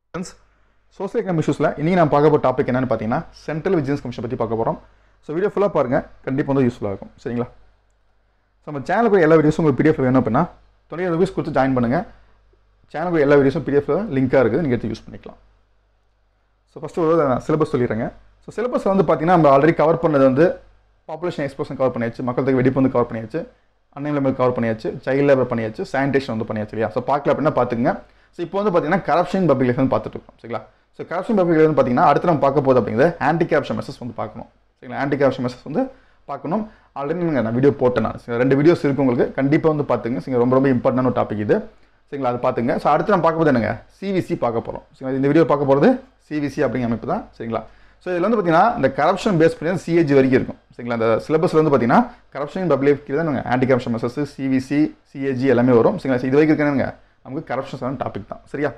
Friends social economic இஷ்யூஸில் இன்றைக்கி நான் பார்க்க போகிற டாபிக் என்னென்னு பார்த்தீங்கன்னா சென்ட்ரல் விஜிலன்ஸ் கமிஷன் பற்றி பார்க்க போகிறோம் ஸோ வீடியோ ஃபுல்லாக பாருங்கள் கண்டிப்பாக வந்து யூஸ்ஃபுல்லாக இருக்கும் சரிங்களா ஸோ நம்ம சேனலுக்கு எல்லா வீடியோஸும் உங்களுக்கு பிடிஎஃப் வேணும் அப்படின்னா டுவெண்ட்டி ருபீஸ் கொடுத்து ஜாயின் பண்ணுங்கள் சேனலுக்கு எல்லா வீடியோஸும் பிடிஎஃப் லிங்காக இருக்குது நீங்கள் எடுத்து யூஸ் பண்ணிக்கலாம் ஸோ ஃபஸ்ட்டு ஒரு சிலபஸ் சொல்லிடுறேங்க ஸோ சிலபஸ் வந்து பார்த்தீங்கன்னா நம்ம ஆல்ரெடி கவர் பண்ணது வந்து பாப்புலேஷன் எக்ஸ்போஷன் கவர் பண்ணியாச்சு மக்கள் தொகை வெடிப்பு வந்து கவர் பண்ணியாச்சு அன்எம்ப்ளாய்மெண்ட் கவர் பண்ணியாச்சு சைல்ட் லேபர் பண்ணியாச்சு சானிடேஷன் வந்து பண்ணியாச்சு இல்லையா ஸோ பார்க்கல அப்படின்னா பார்த்துங்க ஸோ இப்போ வந்து பார்த்தீங்கன்னா கரப்ஷன் பப்ளிக் வந்து பார்த்துட்டு இருக்கோம் சரிங்களா ஸோ கரப்ஷன் பப்ளிக் வந்து பார்த்தீங்கன்னா அடுத்து நம்ம பார்க்க போகுது அப்படிங்கிறது ஆன்டி கரப்ஷன் மெசஸ் வந்து பார்க்கணும் சரிங்களா ஆன்டி கரப்ஷன் மெசஸ் வந்து பார்க்கணும் ஆல்ரெடி நீங்கள் நான் வீடியோ போட்டேன் நான் சரிங்களா? ரெண்டு வீடியோஸ் இருக்கு உங்களுக்கு கண்டிப்பாக வந்து பார்த்துங்க சரிங்களா ரொம்ப ரொம்ப இம்பார்ட்டன்ட் ஒரு டாபிக் இது சரிங்களா அது பார்த்துங்க ஸோ அடுத்து நம்ம பார்க்க போது என்னங்க சிவிசி பார்க்க போகிறோம் சரிங்களா இந்த வீடியோ பார்க்க போகிறது சிவிசி அப்படிங்கிற அமைப்பு தான் சரிங்களா ஸோ இதில் வந்து பார்த்தீங்கன்னா இந்த கரப்ஷன் பேஸ் பண்ணி சிஏஜி வரைக்கும் இருக்கும் சரிங்களா அந்த சிலபஸில் வந்து பார்த்தீங்கன்னா கரப்ஷன் பப்ளிக் கீழே தான் anti corruption measures CVC CAG எல்லாமே வரும் சரிங்களா So இது வரைக்கும் இருக்கணுங்க நமக்கு கரப்ஷன் டாபிக் தான் சரியா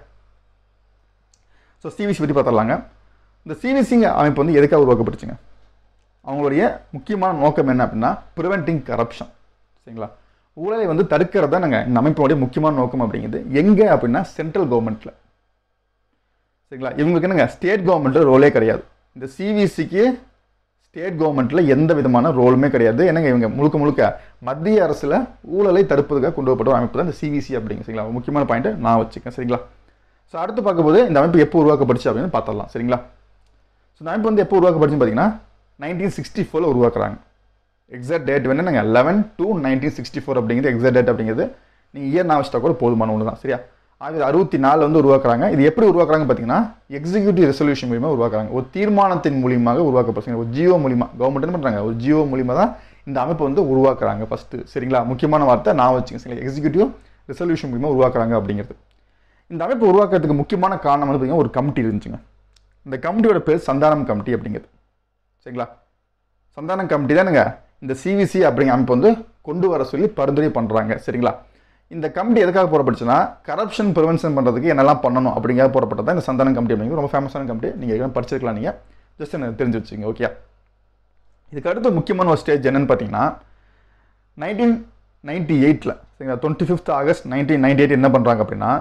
ஸோ சிவிசி பற்றி பார்த்துடலாங்க இந்த சிவிசிங்க அமைப்பு வந்து எதுக்காக உருவாக்கப்பட்டுச்சுங்க அவங்களுடைய முக்கியமான நோக்கம் என்ன அப்படின்னா ப்ரிவென்டிங் கரப்ஷன் சரிங்களா ஊழலை வந்து தடுக்கிறது தான் நாங்கள் இந்த அமைப்பினுடைய முக்கியமான நோக்கம் அப்படிங்கிறது எங்கே அப்படின்னா சென்ட்ரல் கவர்மெண்ட்டில் சரிங்களா இவங்களுக்கு என்னங்க ஸ்டேட் கவர்மெண்ட்டில் ரோலே கிடையாது இந்த சிவிசிக்கு ஸ்டேட் கவர்மெண்ட்டில் எந்த விதமான ரோலுமே கிடையாது என்னங்க இவங்க முழுக்க முழுக்க மத்திய அரசில் ஊழலை தடுப்பதுக்காக கொண்டு வரப்பட்ட ஒரு அமைப்பு தான் இந்த சிவிசி அப்படிங்க சரிங்களா ஒரு முக்கியமான பாயிண்ட் நான் வச்சுக்கேன் சரிங்களா ஸோ அடுத்து பார்க்கும்போது இந்த அமைப்பு எப்போ உருவாக்கப்பட்டுச்சு அப்படின்னு பார்த்துடலாம் சரிங்களா ஸோ இந்த அமைப்பு வந்து எப்போ உருவாக்கப்படுச்சுன்னு பார்த்தீங்கன்னா நைன்டீன் சிக்ஸ்டி ஃபோரில் உருவாக்குறாங்க எக்ஸாக்ட் டேட் வேணுங்க eleven two nineteen sixty four அப்படிங்கிறது எக்ஸாக்ட் டேட் அப்படிங்கிறது நீங்கள் இயர் நான் வச்சுட்டா கூட போதுமான ஒன்று தான் சரியா ஆயிரத்தி அறுபத்தி நாலில் வந்து உருவாக்குறாங்க இது எப்படி உருவாக்குறாங்க பார்த்தீங்கன்னா எக்ஸிக்யூட்டிவ் ரெசல்யூஷன் மூலியமாக உருவாக்குறாங்க ஒரு தீர்மானத்தின் மூலியமாக உருவாக்கப்படுச்சு ஒரு ஜியோ மூலியமா கவர்மெண்ட் என்ன பண்ணுறாங்க ஒரு ஜியோ மூலியமாக தான் இந்த அமைப்பு வந்து உருவாக்குறாங்க ஃபஸ்ட்டு சரிங்களா முக்கியமான வார்த்தை நான் வச்சுங்க சரிங்களா எக்ஸிக்யூட்டிவ் ரெசல்யூஷன் மூலியமாக உருவாக்குறாங்க அப்படிங்கிறது இந்த அமைப்பு உருவாக்குறதுக்கு முக்கியமான காரணம் வந்து பார்த்தீங்கன்னா ஒரு கமிட்டி இருந்துச்சுங்க இந்த கமிட்டியோட பேர் சந்தானம் கமிட்டி அப்படிங்கிறது சரிங்களா சந்தானம் கமிட்டி தானுங்க இந்த சிவிசி அப்படிங்கிற அமைப்பு வந்து கொண்டு வர சொல்லி பரிந்துரை பண்ணுறாங்க சரிங்களா இந்த கமிட்டி எதுக்காக போடப்பட்டுச்சுன்னா கரப்ஷன் ப்ரிவென்ஷன் பண்ணுறதுக்கு என்னெல்லாம் பண்ணணும் அப்படிங்கிற போடப்பட்டது தான் இந்த சந்தானம் கமிட்டி அப்படிங்கிறது ரொம்ப ஃபேமஸான கமிட்டி நீங்கள் ஏற்கனவே படிச்சிருக்கலாம் நீங்கள் ஜஸ்ட் எனக்கு தெரிஞ்சு வச்சுங்க ஓகே இதுக்கு அடுத்து முக்கியமான ஒரு ஸ்டேஜ் என்னன்னு பார்த்தீங்கன்னா நைன்டீன் நைன்டி எயிட்டில் சரிங்களா twenty fifth August nineteen ninety eight என்ன பண்ணுறாங்க அப்படின்னா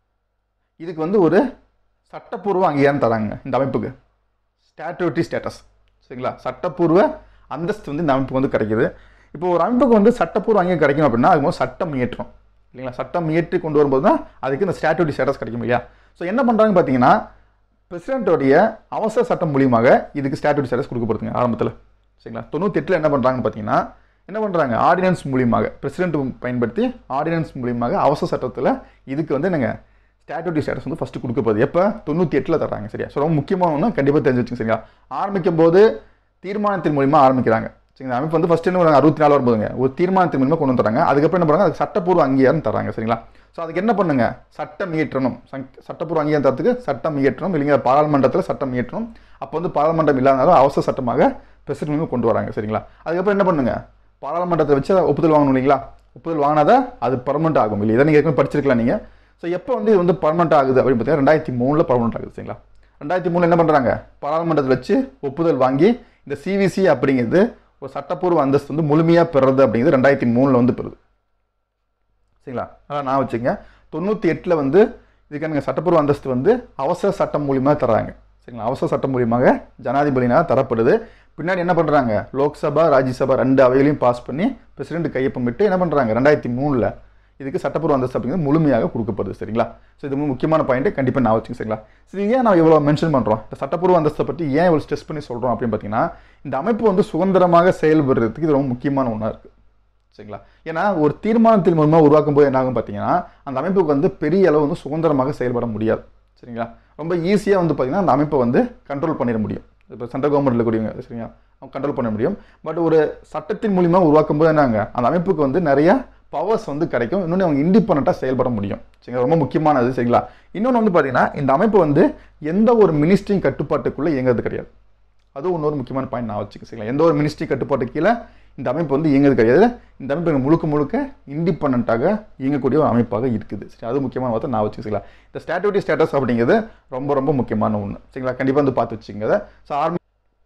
இதுக்கு வந்து ஒரு சட்டப்பூர்வ அங்கீகாரம் தராங்க இந்த அமைப்புக்கு ஸ்டாட்யூட்டி ஸ்டேட்டஸ் சரிங்களா சட்டப்பூர்வ அந்தஸ்து வந்து இந்த அமைப்புக்கு வந்து கிடைக்குது இப்போ ஒரு அமைப்புக்கு வந்து சட்டப்பூர்வ அங்கீகாரம் கிடைக்கணும் அப்படின்னா அதுக்கு வந்து சட்டம் இயற்றும் இல்லைங்களா சட்டம் இயற்றி கொண்டு வரும்போது தான் அதுக்கு இந்த ஸ்டாட்யூட்டி ஸ்டேட்டஸ் கிடைக்கும் இல்லையா ஸோ என்ன பண்ணுறாங்க பார்த்தீங்கன்னா பிரசிடென்ட்டோடைய அவசர சட்டம் மூலியமாக இதுக்கு ஸ்டாட்யூட்டி ஸ்டேட்டஸ் கொடுக்கப்படுதுங்க ஆரம்பத்தில் சரிங்களா தொண்ணூற்றி எட்டில் என்ன பண்ணுறாங்கன்னு பார்த்தீங்கன்னா என்ன பண்ணுறாங்க ஆர்டினன்ஸ் மூலியமாக பிரசிடென்ட் பயன்படுத்தி ஆர்டினன்ஸ் மூலியமாக அவசர சட்டத்தில் இதுக்கு வந்து என்னங்க ஸ்டாட்யூட்டி ஸ்டேட்டஸ் வந்து ஃபஸ்ட்டு கொடுக்கப்படுது எப்போ தொண்ணூற்றி எட்டில் தராங்க சரியா ஸோ ரொம்ப முக்கியமான ஒன்று கண்டிப்பாக தெரிஞ்சு வச்சுங்க சரிங்களா ஆரம்பிக்கும் போது தீர்மானத்தின் மூலியமாக ஆரம்பிக்கிறாங்க சரிங்களா அமைப்பு வந்து ஃபஸ்ட்டு என்ன பண்ணுறாங்க அறுபத்தி நாலு வரும்போதுங்க ஒரு தீர்மானத்தின் மூலியமாக கொண்டு வந்துறாங்க அதுக்கப்புறம் என்ன பண்ணுறாங்க அதுக்கு சட்டப்பூர்வ அங்கீகாரம் தராங்க சரிங்களா ஸோ அதுக்கு என்ன பண்ணுங்க சட்டம் இயற்றணும் சங்- சட்டப்பூர்வ அங்கீகாரம் தரத்துக்கு சட்டம் இயற்றணும் இல்லைங்க பாராளுமன்றத்தில் சட்டம் இயற்றணும் அப்போ வந்து பாராளுமன்றம் இல்லாதனாலும் அவசர சட்டமாக பிரசிடென்ட் கொண்டு வராங்க சரிங்களா அதுக்கப்புறம் என்ன பண்ணுங்க பாராளுமன்றத்தை வச்சு அதை ஒப்புதல் வாங்கணும் இல்லைங்களா ஒப்புதல் வாங்கினாதா அது பர்மனெண்ட் ஆகும் இல்லை இதை நீங்கள் ஏற்கனவே படிச்சிருக்கலாம் நீங்கள் ஸோ எப்போ வந்து இது வந்து பர்மனெண்ட் ஆகுது அப்படின்னு பார்த்தீங்கன்னா ரெண்டாயிரத்தி மூணில் பர்மனெண்ட் ஆகுது சரிங்களா ரெண்டாயிரத்தி மூணில் என்ன பண்ணுறாங்க பாராளுமன்றத்தில் வச்சு ஒப்புதல் வாங்கி இந்த சிவிசி அப்படிங்கிறது ஒரு சட்டப்பூர்வ அந்தஸ்து வந்து முழுமையாக பெறுறது அப்படிங்கிறது ரெண்டாயிரத்தி மூணில் வந்து பெறுது சரிங்களா அதான் நான் வச்சுங்க தொண்ணூற்றி எட்டில் வந்து இதுக்கான சட்டப்பூர்வ அந்தஸ்து வந்து அவசர சட்டம் மூலியமாக தராங்க சரிங்களா அவசர சட்டம் மூலியமாக ஜனாதிபதியினால் தரப்படுது பின்னாடி என்ன பண்ணுறாங்க லோக்சபா ராஜ்யசபா ரெண்டு அவைகளையும் பாஸ் பண்ணி பிரசிடென்ட் கையொப்பமிட்டு என்ன பண்ணுறாங்க ரெண்டாயிரத்தி மூணில் இதுக்கு சட்டப்பூர்வ அந்தஸ்து அப்படிங்கிறது முழுமையாக கொடுக்கப்படுது சரிங்களா ஸோ இது ரொம்ப முக்கியமான பாயிண்ட் கண்டிப்பாக நான் வச்சுங்க சரிங்களா சரி ஏன் நான் இவ்வளோ மென்ஷன் பண்ணுறோம் இந்த சட்டப்பூர்வ அந்தஸ்தை பற்றி ஏன் இவ்வளோ ஸ்ட்ரெஸ் பண்ணி சொல்கிறோம் அப்படின்னு பார்த்தீங்கன்னா இந்த அமைப்பு வந்து சுதந்திரமாக செயல்படுறதுக்கு இது ரொம்ப முக்கியமான ஒன்றா இருக்குது சரிங்களா ஏன்னா ஒரு தீர்மானத்தின் மூலமாக உருவாக்கும் போது என்ன ஆகும் பார்த்தீங்கன்னா அந்த அமைப்புக்கு வந்து பெரிய அளவு வந்து சுதந்திரமாக செயல்பட முடியாது சரிங்களா ரொம்ப ஈஸியாக வந்து பார்த்தீங்கன்னா அந்த அமைப்பை வந்து கண்ட்ரோல் பண்ணிட முடியும் இப்போ சென்ட்ரல் கவர்மெண்ட்டில் இருக்கக்கூடியவங்க சரிங்களா அவங்க கண்ட்ரோல் பண்ண முடியும் பட் ஒரு சட்டத்தின் மூலியமாக உருவாக்கும் போது என்னங்க அந்த அமைப்புக்கு வந்து நிறைய பவர்ஸ் வந்து கிடைக்கும் இன்னொன்று அவங்க இண்டிபெண்ட்டாக செயல்பட முடியும் சரிங்களா ரொம்ப முக்கியமானது சரிங்களா இன்னொன்று வந்து பார்த்தீங்கன்னா இந்த அமைப்பு வந்து எந்த ஒரு மினிஸ்ட்ரியும் கட்டுப்பாட்டுக்குள்ளே இயங்குறது கிடையாது அது இன்னொரு முக்கியமான பாயிண்ட் நான் வச்சுக்க சரிங்களா எந்த ஒரு மினிஸ்ட்ரி கட்டுப்பாட்டு கீழே இந்த அமைப்பு வந்து இயங்குறது கிடையாது இந்த அமைப்பு எனக்கு முழுக்க முழுக்க இண்டிபெண்ட்டாக இயங்கக்கூடிய ஒரு அமைப்பாக இருக்குது சரி அது முக்கியமான வார்த்தை நான் வச்சுக்கலாம் இந்த ஸ்டாட்யூட்டி ஸ்டேட்டஸ் அப்படிங்கிறது ரொம்ப ரொம்ப முக்கியமான ஒன்று சரிங்களா கண்டிப்பாக வந்து பார்த்து வச்சுங்க ஸோ ஆர்மி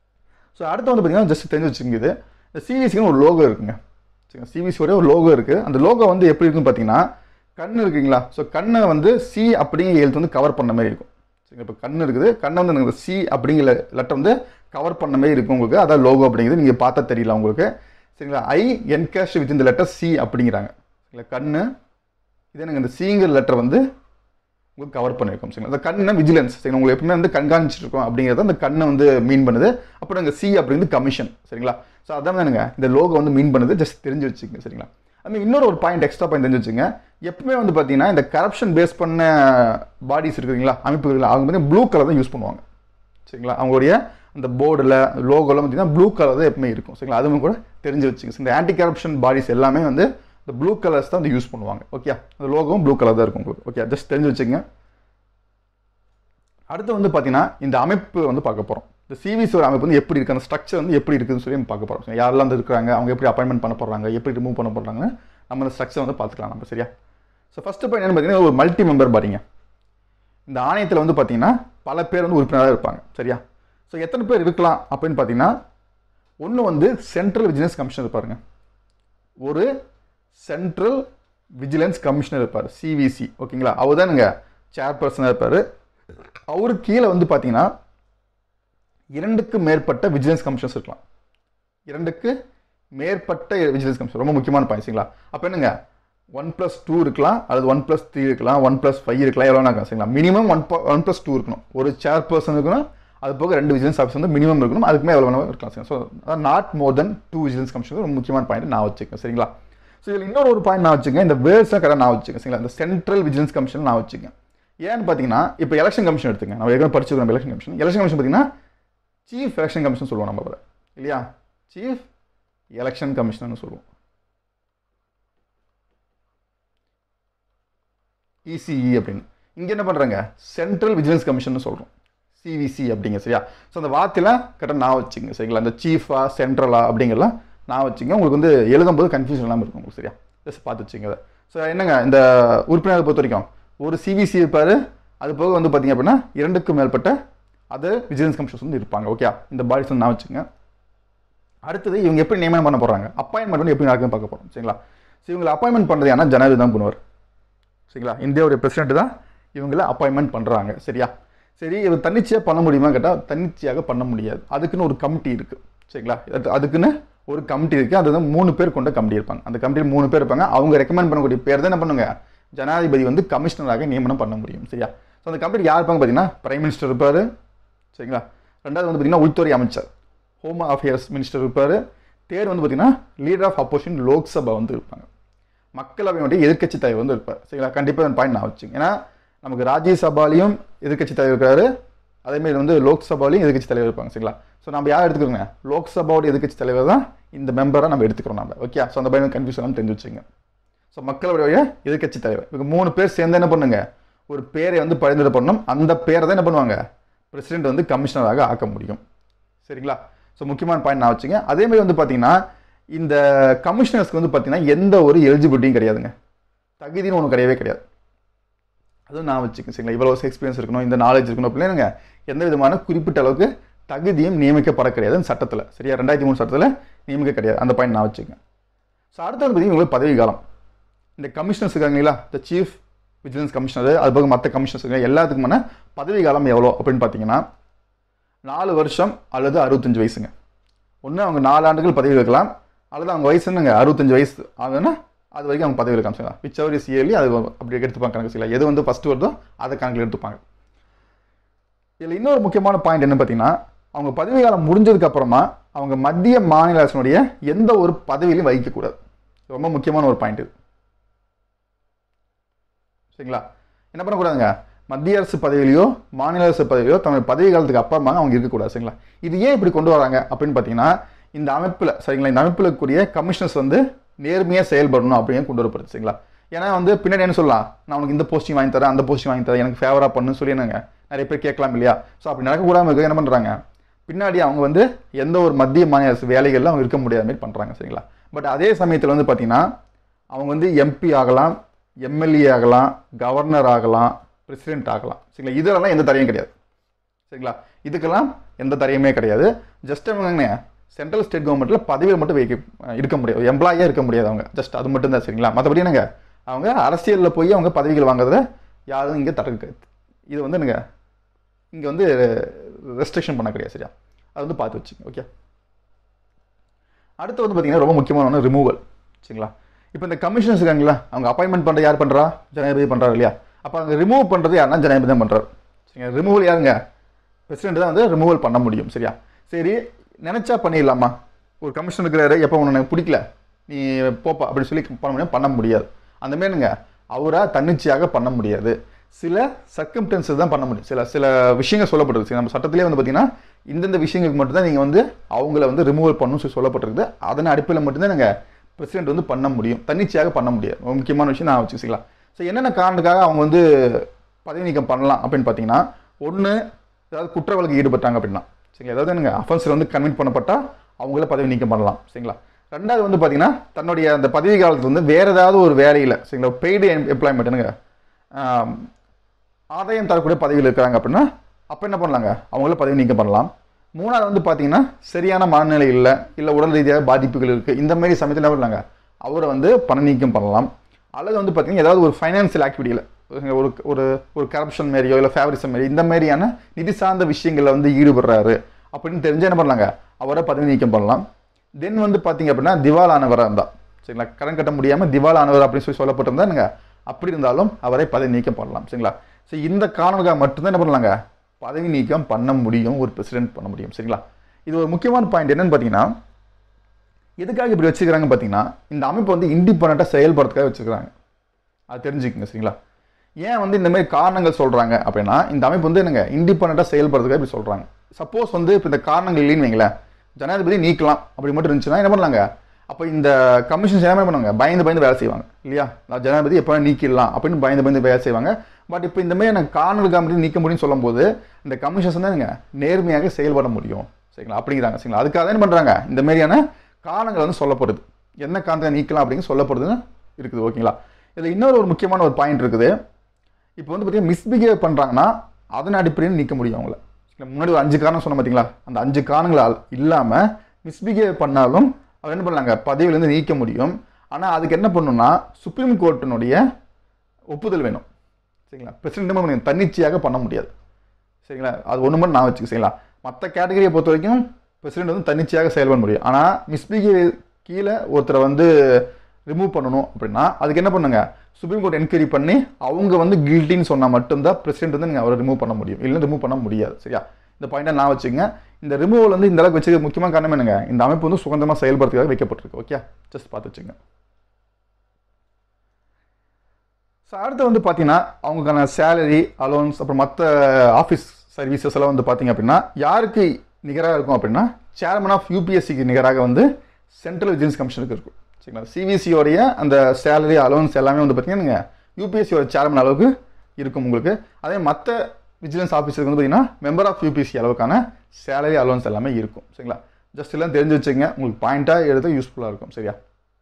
ஸோ அடுத்து வந்து பார்த்தீங்கன்னா ஜஸ்ட் தெரிஞ்சு வச்சுங்க இது இந்த சிவிசிக்குன்னு ஒரு லோகோ இருக்குங்க சரிங்களா சிவிசியோட ஒரு லோகோ இருக்குது அந்த லோகோ வந்து எப்படி இருக்குன்னு பார்த்தீங்கன்னா கண் இருக்குங்களா ஸோ கண்ணை வந்து சி அப்படிங்கிற எழுத்து வந்து கவர் பண்ண மாதிரி இருக்கும் சரிங்களா இப்போ கண் இருக்குது கண்ணை வந்து எனக்கு சி அப்படிங்கிற லெட்டர் வந்து கவர் பண்ண மாதிரி இருக்கும் உங்களுக்கு அதான் லோகோ அப்படிங்கிறது நீங்கள் பார்த்தா தெரியல உங்களுக்கு சரிங்களா ஐ என்கேஷ் வித் இந்த லெட்டர் சி அப்படிங்கிறாங்க சரிங்களா கண்ணு இது எனக்கு இந்த சிங்கிற லெட்டர் வந்து உங்களுக்கு கவர் பண்ணியிருக்கோம் சரிங்களா அந்த கண்ணு விஜிலன்ஸ் சரிங்களா உங்களுக்கு எப்பவுமே வந்து கண்காணிச்சிட்டு இருக்கோம் அப்படிங்கிறத அந்த கண்ணை வந்து மீன் பண்ணுது அப்புறம் இங்கே சி அப்படிங்கிறது கமிஷன் சரிங்களா ஸோ அதான் எனக்கு இந்த லோகோ வந்து மீன் பண்ணுது ஜஸ்ட் தெரிஞ்சு வச்சுக்கோங்க சரிங்களா அது இன்னொரு ஒரு பாயிண்ட் எக்ஸ்ட்ரா பாயிண்ட் தெரிஞ்சு வச்சுங்க எப்பவுமே வந்து பார்த்தீங்கன்னா இந்த கரப்ஷன் பேஸ் பண்ண பாடிஸ் இருக்குங்களா அமைப்புகள் அவங்க வந்து ப்ளூ கலர் தான் யூஸ் பண்ணுவாங்க சரிங்களா அவங்களுடைய அந்த போர்டில் லோகோலாம் பார்த்தீங்கன்னா ப்ளூ கலர் தான் எப்பவுமே இருக்கும் சரிங்களா அதுவும் கூட தெரிஞ்சு வச்சுங்க இந்த ஆன்டி கரப்ஷன் பாடிஸ் எல்லாமே வந்து இந்த ப்ளூ கலர்ஸ் தான் வந்து யூஸ் பண்ணுவாங்க ஓகே அந்த லோகோவும் ப்ளூ கலர் தான் இருக்கும் உங்களுக்கு ஓகே ஜஸ்ட் தெரிஞ்சு வச்சுங்க அடுத்து வந்து பார்த்தீங்கன்னா இந்த அமைப்பு வந்து பார்க்க போகிறோம் இந்த சிவிசி ஒரு அமைப்பு வந்து எப்படி இருக்குது அந்த ஸ்ட்ரக்சர் வந்து எப்படி இருக்குதுன்னு சொல்லி நம்ம பார்க்க போகிறோம் யாரெல்லாம் வந்து இருக்கிறாங்க அவங்க எப்படி அப்பாயின்மெண்ட் பண்ண போகிறாங்க எப்படி ரிமூவ் பண்ண போகிறாங்கன்னு நம்ம அந்த ஸ்ட்ரக்சர் வந்து பார்த்துக்கலாம் நம்ம சரியா ஸோ ஃபஸ்ட்டு பாயிண்ட் என்ன பார்த்தீங்கன்னா ஒரு மல்டி மெம்பர் பாடிங்க இந்த ஆணையத்தில் வந்து பார்த்தீங்கன்னா பல பேர் வந்து உறுப்பினராக இருப்பாங்க சரியா ஸோ எத்தனை பேர் இருக்கலாம் அப்படின்னு பார்த்தீங்கன்னா ஒன்று வந்து சென்ட்ரல் விஜிலன்ஸ் கமிஷனர் இருப்பாருங்க ஒரு சென்ட்ரல் விஜிலன்ஸ் கமிஷனர் இருப்பார் சிவிசி ஓகேங்களா அவர் தானுங்க சேர்பர்சனாக இருப்பார் அவருக்கு கீழே வந்து பார்த்தீங்கன்னா இரண்டுக்கு மேற்பட்ட விஜிலன்ஸ் கமிஷன்ஸ் இருக்கலாம் இரண்டுக்கு மேற்பட்ட விஜிலன்ஸ் கமிஷன் ரொம்ப முக்கியமான பாயிண்ட்ஸுங்களா அப்போ என்னங்க ஒன் ப்ளஸ் டூ இருக்கலாம் அல்லது ஒன் ப்ளஸ் த்ரீ இருக்கலாம் ஒன் ப்ளஸ் ஃபைவ் இருக்கலாம் எவ்வளோ இருக்கலாம் சரிங்களா minimum one one plus two இருக்கணும் ஒரு சேர் பர்சன் இருக்கணும் அது போக ரெண்டு விஜிலன்ஸ் ஆஃபீஸ் வந்து மினிமம் இருக்கணும் அதுக்குமே எவ்வளோ வேணும் இருக்கலாம் சரிங்களா so not more than two vigilance commission ரொம்ப முக்கியமான பாயிண்ட் நான் வச்சுக்கேன் சரிங்களா ஸோ இதில் இன்னொரு ஒரு பாயிண்ட் நான் வச்சுக்கேன் இந்த வேர்ட்ஸாக கரெக்டாக நான் வச்சுக்கேன் சரிங்களா இந்த சென்ட்ரல் விஜிலன்ஸ் கமிஷன் நான் வச்சுக்கேன் ஏன்னு பார்த்தீங்கன்னா இப்போ எலெக்ஷன் கமிஷன் எடுத்துங்க நம்ம ஏற்கனவே படிச்சிருக்கோம் எலெக்ஷன் கமிஷன் எலெக்ஷன் கமிஷன் பார்த்தீங்கன்னா சீஃப் எலெக்ஷன் கமிஷன் சொல்லுவோம் நம்ம இல்லையா சீஃப் எலெக்ஷன் கமிஷனர்னு சொல்லுவோம் இசிஇ அப்படின்னு இங்கே என்ன பண்ணுறாங்க சென்ட்ரல் விஜிலன்ஸ் கமிஷன் சொல்கிறோம் சிவிசி அப்படிங்க சரியா ஸோ அந்த வார்த்தையெல்லாம் கரெக்டாக நான் வச்சுங்க சரிங்களா அந்த சீஃபா சென்ட்ரலா அப்படிங்கிறலாம் நான் வச்சுங்க உங்களுக்கு வந்து எழுதும்போது கன்ஃபியூஷன் இல்லாமல் இருக்கும் உங்களுக்கு சரியா ஜஸ்ட் பார்த்து வச்சுங்க அதை ஸோ என்னங்க இந்த உறுப்பினரை பொறுத்த வரைக்கும் ஒரு சிவிசி இருப்பார் அது போக வந்து பார்த்தீங்க அப்படின்னா இரண்டுக்கும் மேற்பட்ட அதர் விஜிலன்ஸ் கமிஷன்ஸ் வந்து இருப்பாங்க ஓகே இந்த பாடிஸ் வந்து நான் வச்சுங்க அடுத்தது இவங்க எப்படி நியமனம் பண்ண போகிறாங்க அப்பாயின்மெண்ட் வந்து எப்படி நடக்குன்னு பார்க்க போகிறோம் சரிங்களா ஸோ இவங்களை அப்பாயின்மெண்ட் பண்ணுறது ஏன்னா ஜனாதிபதி தான் பண்ணுவார் சரிங்களா இந்தியாவுடைய பிரசிடென்ட் தான் இவங்களை அப்பாயின்மெண்ட் பண்ணுறாங்க சரியா சரி இவர் தன்னிச்சையாக பண்ண முடியுமா கேட்டால் தன்னிச்சையாக பண்ண முடியாது அதுக்குன்னு ஒரு கமிட்டி இருக்குது சரிங்களா அது- அதுக்குன்னு ஒரு கமிட்டி இருக்குது அது வந்து மூணு பேர் கொண்ட கமிட்டி இருப்பாங்க அந்த கமிட்டியில் மூணு பேர் இருப்பாங்க அவங்க ரெக்கமெண்ட் பண்ணக்கூடிய பேர் தான் என்ன பண்ணுங்க ஜனாதிபதி வந்து கமிஷனராக நியமனம் பண்ண முடியும் சரியா ஸோ அந்த கமிட்டி யார் இருப்பாங்க பார்த்தீங்கன்னா பிரைம் மினிஸ்டர் இருப்பார் சரிங்களா ரெண்டாவது வந்து பார்த்தீங்கன்னா உள்துறை அமைச்சர் ஹோம் அஃபேர்ஸ் மினிஸ்டர் இருப்பார் தேர்ட் வந்து பார்த்தீங்கன்னா லீடர் ஆஃப் அப்போசிஷன் லோக்சபா வந்து இருப்பாங்க மக்களவையுடைய எதிர்க்கட்சி தலைவர் வந்து இருப்பார் சரிங்களா கண்டிப்பாக அந்த பாயிண்ட் நான் வச்சுங்க ஏன்னா நமக்கு ராஜ்யசபாலையும் எதிர்க்கட்சி தலைவர் இருக்காரு அதேமாரி வந்து லோக்சபாலையும் எதிர்க்கட்சி தலைவர் இருப்பாங்க சரிங்களா ஸோ நம்ம யார் எடுத்துக்கிறோங்க லோக்சபாவோட எதிர்க்கட்சி தலைவர் தான் இந்த மெம்பரை நம்ம எடுத்துக்கிறோம் நம்ம ஓகே ஸோ அந்த பையன் கன்ஃபியூஷன் தெரிஞ்சு வச்சுங்க ஸோ மக்களுடைய எதிர்க்கட்சி தலைவர் இவங்க மூணு பேர் சேர்ந்து என்ன பண்ணுங்க ஒரு பேரை வந்து பரிந்துரை பண்ணணும் அந்த பேரை தான் என்ன பண்ணுவாங்க பிரசிடென்ட் வந்து கமிஷனராக ஆக்க முடியும் சரிங்களா ஸோ முக்கியமான பாயிண்ட் நான் வச்சுங்க அதே மாதிரி வந்து பார்த்தீங்கன்னா இந்த கமிஷனர்ஸ்க்கு வந்து பார்த்தீங்கன்னா எந்த ஒரு எலிஜிபிலிட்டியும் கிடையாதுங்க தகுதின்னு ஒன்று கிடையவே கிடையாது அதுவும் நான் வச்சுக்கேன் சரிங்களா இவ்வளோ எக்ஸ்பீரியன்ஸ் இருக்கணும் இந்த நாலேஜ் இருக்கணும் அப்படின்னா எந்த விதமான குறிப்பிட்ட அளவுக்கு தகுதியும் நியமிக்கப்பட கிடையாது இந்த சட்டத்தில் சரியா ரெண்டாயிரத்தி மூணு சட்டத்தில் நியமிக்க கிடையாது அந்த பாயிண்ட் நான் வச்சுக்கேன் ஸோ அடுத்தது பார்த்தீங்கன்னா இவங்களுக்கு பதவி காலம் இந்த கமிஷனர்ஸ் இருக்காங்களா இந்த சீஃப் விஜிலன்ஸ் கமிஷனர் அது போக மற்ற கமிஷனர்ஸ் இருக்காங்க எல்லாத்துக்குமான பதவி காலம் எவ்வளோ அப்படின்னு பார்த்தீங்கன்னா நாலு வருஷம் அல்லது அறுபத்தஞ்சு வயசுங்க ஒன்று அவங்க நாலு ஆண்டுகள் பதவி இருக்கலாம் அல்லது அவங்க வயசு என்னங்க அறுபத்தஞ்சு வயசு ஆகுதுன்னா அது வரைக்கும் அவங்க பதவி இருக்காங்க சரிங்களா விச் அவர் இஸ் இயர்லி அது அப்படி எடுத்துப்பாங்க கணக்கு சரிங்களா எது வந்து ஃபஸ்ட்டு வருதோ அதை கணக்கில் எடுத்துப்பாங்க இதில் இன்னொரு முக்கியமான பாயிண்ட் என்ன பார்த்தீங்கன்னா அவங்க பதவி காலம் முடிஞ்சதுக்கு அப்புறமா அவங்க மத்திய மாநில அரசினுடைய எந்த ஒரு பதவியிலையும் வகிக்கக்கூடாது ரொம்ப முக்கியமான ஒரு பாயிண்ட் இது சரிங்களா என்ன பண்ணக்கூடாதுங்க மத்திய அரசு பதவியிலையோ மாநில அரசு பதவியோ தங்கள் பதவி காலத்துக்கு அப்புறமா அவங்க இருக்கக்கூடாது சரிங்களா இது ஏன் இப்படி கொண்டு வராங்க அப்படின்னு பார்த்தீங்கன்னா இந்த அமைப்பில் சரிங்களா இந்த அமைப்பில் இருக்கக்கூடிய கமிஷனர்ஸ் வந்து நேர்மையாக செயல்படணும் அப்படின்னு கொண்டு வரப்படுது சரிங்களா ஏன்னா வந்து பின்னாடி என்ன சொல்லலாம் நான் உனக்கு இந்த போஸ்டிங் வாங்கி தரேன் அந்த போஸ்டிங் வாங்கி தரேன் எனக்கு ஃபேவராக பண்ணுன்னு சொல்லி என்னங்க நிறைய பேர் கேட்கலாம் இல்லையா ஸோ அப்படி நடக்கக்கூடாமல் இருக்க என்ன பண்ணுறாங்க பின்னாடி அவங்க வந்து எந்த ஒரு மத்திய மாநில அரசு வேலைகளில் அவங்க இருக்க முடியாத மாதிரி பண்ணுறாங்க சரிங்களா பட் அதே சமயத்தில் வந்து பார்த்தீங்கன்னா அவங்க வந்து எம்பி ஆகலாம் எம்எல்ஏ ஆகலாம் கவர்னர் ஆகலாம் பிரசிடென்ட் ஆகலாம் சரிங்களா இதெல்லாம் எந்த தடையும் கிடையாது சரிங்களா இதுக்கெல்லாம் எந்த தடையுமே கிடையாது ஜஸ்ட் அவங்க சென்ட்ரல் ஸ்டேட் கவர்மெண்ட்டில் பதவியில் மட்டும் வைக்க இருக்க முடியாது எம்ப்ளாயாக இருக்க முடியாது அவங்க ஜஸ்ட் அது மட்டும் தான் சரிங்களா மற்றபடி என்னங்க அவங்க அரசியலில் போய் அவங்க பதவிகள் வாங்குறத யாரும் இங்கே தடுக்க இது வந்து என்னங்க இங்கே வந்து ரெஸ்ட்ரிக்ஷன் பண்ண கிடையாது சரியா அது வந்து பார்த்து வச்சுங்க ஓகே அடுத்து வந்து பார்த்தீங்கன்னா ரொம்ப முக்கியமான ஒன்று ரிமூவல் சரிங்களா இப்போ இந்த கமிஷனர்ஸ் இருக்காங்களா அவங்க அப்பாயின்மெண்ட் பண்ணுறது யார் பண்ணுறா ஜனாதிபதி பண்ணுறாரு இல்லையா அப்போ அங்கே ரிமூவ் பண்ணுறது யாருன்னா ஜனாதிபதி தான் பண்ணுறாரு சரிங்க ரிமூவல் யாருங்க பிரசிடென்ட் தான் வந்து ரிமூவல் பண்ண முடியும் சரியா சரி நினச்சா பண்ணிடலாமா ஒரு கமிஷன் இருக்கிறாரு எப்போ உனக்கு எனக்கு பிடிக்கல நீ போப்பா அப்படின்னு சொல்லி பண்ண முடியும் பண்ண முடியாது அந்த மாதிரிங்க அவராக தன்னிச்சையாக பண்ண முடியாது சில சர்க்கம்டன்சஸ் தான் பண்ண முடியும் சில சில விஷயங்கள் சொல்லப்பட்டிருக்கு சரி, நம்ம சட்டத்திலே வந்து பார்த்தீங்கன்னா இந்தந்த விஷயங்களுக்கு மட்டும்தான் நீங்கள் வந்து அவங்கள வந்து ரிமூவல் பண்ணணும்னு சொல்லி சொல்லப்பட்டிருக்குது அதன் அடிப்படையில் மட்டும்தான் நீங்கள் பிரசிடென்ட் வந்து பண்ண முடியும் தன்னிச்சையாக பண்ண முடியாது ரொம்ப முக்கியமான விஷயம் நான் வச்சுக்கலாம் ஸோ என்னென்ன காரணத்துக்காக அவங்க வந்து பதவி நீக்கம் பண்ணலாம் அப்படின்னு பார்த்தீங்கன்னா ஒன்று ஏதாவது குற்ற வழக்கு ஈடுபட்டாங்க அப்படின்னா சரிங்களா ஏதாவது எனக்கு அஃபென்ஸில் வந்து கன்விட் பண்ணப்பட்டா அவங்கள பதவி நீக்கம் பண்ணலாம் சரிங்களா ரெண்டாவது வந்து பார்த்தீங்கன்னா தன்னுடைய அந்த பதவி காலத்தில் வந்து வேறு ஏதாவது ஒரு வேலையில் சரிங்களா பெய்டு எம்ப்ளாய்மெண்ட்டுங்க ஆதாயம் தரக்கூடிய பதவியில் இருக்கிறாங்க அப்படின்னா அப்போ என்ன பண்ணலாங்க அவங்கள பதவி நீக்கம் பண்ணலாம் மூணாவது வந்து பார்த்தீங்கன்னா சரியான மனநிலை இல்லை இல்லை உடல் ரீதியாக பாதிப்புகள் இருக்குது இந்த மாதிரி சமயத்தில் என்ன பண்ணலாங்க அவரை வந்து பண நீக்கம் பண்ணலாம் அல்லது வந்து பார்த்தீங்கன்னா ஏதாவது ஒரு ஃபைனான்சியல் ஆக்டிவிட்டியில் ஒரு ஒரு ஒரு கரப்ஷன் மாரியோ இல்லை ஃபேவரிசம் மாரி இந்த மாதிரியான நிதி சார்ந்த விஷயங்களில் வந்து ஈடுபடுறாரு அப்படின்னு தெரிஞ்சு என்ன பண்ணலாங்க அவரை பதவி நீக்கம் பண்ணலாம் தென் வந்து பார்த்தீங்க அப்படின்னா திவால் ஆனவராக இருந்தால் சரிங்களா கடன் கட்ட முடியாமல் திவால் ஆனவர் அப்படின்னு சொல்லி சொல்லப்பட்டிருந்தாங்க அப்படி இருந்தாலும் அவரை பதவி நீக்கம் பண்ணலாம் சரிங்களா ஸோ இந்த காரணங்களுக்காக மட்டும்தான் என்ன பண்ணலாங்க பதவி நீக்கம் பண்ண முடியும் ஒரு பிரசிடென்ட் பண்ண முடியும் சரிங்களா இது ஒரு முக்கியமான பாயிண்ட் என்னன்னு பார்த்தீங்கன்னா எதுக்காக இப்படி வச்சுக்கிறாங்க பார்த்தீங்கன்னா இந்த அமைப்பு வந்து இண்டிபெண்ட்டாக செயல்படுறதுக்காக வச்சுக்கிறாங்க அது தெரிஞ்சுக்கங்க சரிங்களா ஏன் வந்து இந்த மாதிரி காரணங்கள் சொல்கிறாங்க அப்படின்னா இந்த அமைப்பு வந்து என்னங்க இண்டிபெண்ட்டாக செயல்படுறதுக்காக இப்படி சொல்கிறாங்க சப்போஸ் வந்து இப்போ இந்த காரணங்கள் இல்லைன்னு வைங்களேன் ஜனாதிபதி நீக்கலாம் அப்படி மட்டும் இருந்துச்சுன்னா என்ன பண்ணலாங்க அப்போ இந்த கமிஷன்ஸ் எல்லாமே பண்ணுவாங்க பயந்து பயந்து வேலை செய்வாங்க இல்லையா நான் ஜனாதிபதி எப்போ நீக்கிடலாம் அப்படின்னு பயந்து பயந்து வேலை செய்வாங்க பட் இப்போ இந்த மாதிரி எனக்கு காரணங்கள் மட்டும் நீக்க முடியும்னு சொல்லும்போது இந்த கமிஷன்ஸ் தான் என்னங்க நேர்மையாக செயல்பட முடியும் சரிங்களா அப்படிங்கிறாங்க சரிங்களா அதுக்காக தான் என்ன பண்ணுறாங்க இந்த மாதிரியான காரணங்கள் வந்து சொல்லப்படுது என்ன காரணத்தை நீக்கலாம் அப்படின்னு சொல்லப்படுதுன்னு இருக்குது ஓகேங்களா இதில் இன்னொரு ஒரு முக்கியமான ஒரு பாயிண்ட் இருக்குது இப்போ வந்து பார்த்தீங்கன்னா மிஸ்பிஹேவ் பண்ணுறாங்கன்னா அதன் அடிப்படையில் நீக்க முடியும் அவங்கள முன்னாடி ஒரு அஞ்சு காரணம் சொன்ன பார்த்தீங்களா அந்த அஞ்சு காரணங்களால் இல்லாமல் மிஸ்பிஹேவ் பண்ணாலும் அவர் என்ன பண்ணலாங்க பதவியிலேருந்து நீக்க முடியும் ஆனால் அதுக்கு என்ன பண்ணணும்னா சுப்ரீம் கோர்ட்டினுடைய ஒப்புதல் வேணும் சரிங்களா பிரசிடென்ட் தன்னிச்சையாக பண்ண முடியாது சரிங்களா அது ஒன்று மட்டும் நான் வச்சுக்க சரிங்களா மற்ற கேட்டகரியை பொறுத்த வரைக்கும் பிரசிடென்ட் வந்து தன்னிச்சையாக செயல்பட முடியும் ஆனால் மிஸ்பிஹேவ் கீழே ஒருத்தரை வந்து ரிமூவ் பண்ணணும் அப்படின்னா அதுக்கு என்ன பண்ணுங்க சுப்ரீம் கோர்ட் என்கொயரி பண்ணி அவங்க வந்து கில்ட்டின்னு சொன்னால் மட்டும்தான் பிரசிடென்ட் வந்து நீங்கள் அவரை ரிமூவ் பண்ண முடியும் இல்லை ரிமூவ் பண்ண முடியாது சரியா இந்த பாயிண்ட்டை நான் வச்சுங்க இந்த ரிமூவல் வந்து இந்த அளவுக்கு வச்சுக்க முக்கியமான காரணம் என்னங்க இந்த அமைப்பு வந்து சுதந்திரமாக செயல்படுறதுக்காக வைக்கப்பட்டிருக்கு ஓகே ஜஸ்ட் பார்த்து வச்சுங்க ஸோ அடுத்து வந்து பார்த்தீங்கன்னா அவங்களுக்கான சேலரி அலோன்ஸ் அப்புறம் மற்ற ஆஃபீஸ் சர்வீசஸ் எல்லாம் வந்து பார்த்தீங்க அப்படின்னா யாருக்கு நிகராக இருக்கும் அப்படின்னா சேர்மன் ஆஃப் யூபிஎஸ்சிக்கு நிகராக வந்து சென்ட்ரல் விஜிலன்ஸ் கமிஷனுக்கு இருக்கும் சரிங்களா சிபிசியோடைய அந்த சேலரி அலோன்ஸ் எல்லாமே வந்து பார்த்தீங்கன்னா யூபிஎஸ்சியோட சேர்மன் அளவுக்கு இருக்கும் உங்களுக்கு அதே மற்ற விஜிலன்ஸ் ஆஃபீஸருக்கு வந்து பார்த்தீங்கன்னா மெம்பர் ஆஃப் யூபிஎஸ்சி அளவுக்கான சேலரி அலோன்ஸ் எல்லாமே இருக்கும் சரிங்களா ஜஸ்ட் எல்லாம் தெரிஞ்சு வச்சுங்க உங்களுக்கு பாயிண்ட்டாக எடுத்து யூஸ்ஃபுல்லாக இருக்கும் சரியா